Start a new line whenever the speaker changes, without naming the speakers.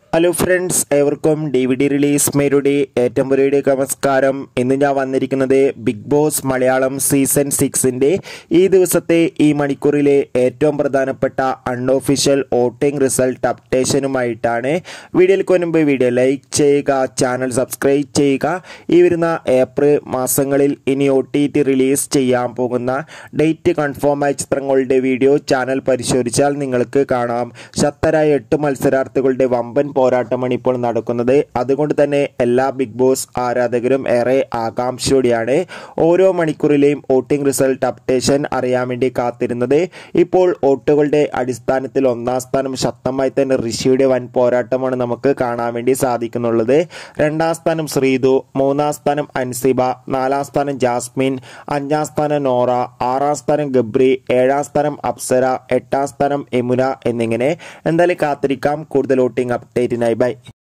hello friends ഏവർക്കും D V D release മേരുടെ ഏറ്റവും പുതിയ നമസ്കാരം ഇന്ന് ഞാൻ വന്നിരിക്കുന്നത് ബിഗ് ബോസ് മലയാളം സീസൺ സിക്സിൻ്റെ ഈ ദിവസത്തെ ഈ മണിക്കൂറിലെ ഏറ്റവും പ്രധാനപ്പെട്ട അൺഒഫീഷ്യൽ വോട്ടിംഗ് റിസൾട്ട് അപ്ഡേഷനുമായിട്ടാണ് വീഡിയോയിലേക്ക് മുൻപ് വീഡിയോ ലൈക്ക് ചെയ്യുക ചാനൽ സബ്സ്ക്രൈബ് ചെയ്യുക ഈ വരുന്ന ഏപ്രിൽ മാസങ്ങളിൽ ഇനി ഒ ടി ടി റിലീസ് ചെയ്യാൻ പോകുന്ന ഡേറ്റ് കൺഫേം ആയ ചിത്രങ്ങളുടെ വീഡിയോ ചാനൽ പരിശോധിച്ചാൽ നിങ്ങൾക്ക് കാണാം ശക്തരായ എട്ട് മത്സരാർത്ഥികളുടെ വമ്പൻ പോരാട്ടമാണ് ഇപ്പോൾ നടക്കുന്നത് അതുകൊണ്ട് തന്നെ എല്ലാ ബിഗ് ബോസ് ആരാധകരും ഏറെ ആകാംക്ഷയോടെയാണ് ഓരോ മണിക്കൂറിലെയും വോട്ടിംഗ് റിസൾട്ട് അപ്ഡേഷൻ അറിയാൻ വേണ്ടി കാത്തിരുന്നത് ഇപ്പോൾ വോട്ടുകളുടെ അടിസ്ഥാനത്തിൽ ഒന്നാം സ്ഥാനം ശക്തമായി തന്നെ ഋഷിയുടെ വൻ പോരാട്ടമാണ് നമുക്ക് കാണാൻ വേണ്ടി സാധിക്കുന്നുള്ളത് രണ്ടാം സ്ഥാനം ശ്രീതു മൂന്നാം സ്ഥാനം അൻസിബ നാലാം സ്ഥാനം ജാസ്മിൻ അഞ്ചാം സ്ഥാനം നോറ ആറാം സ്ഥാനം ഗബ്രി ഏഴാം സ്ഥാനം അപ്സര എട്ടാം സ്ഥാനം യമുന എന്നിങ്ങനെ എന്തായാലും കാത്തിരിക്കാം കൂടുതൽ വോട്ടിംഗ് അപ്ഡേറ്റിനായി ബൈ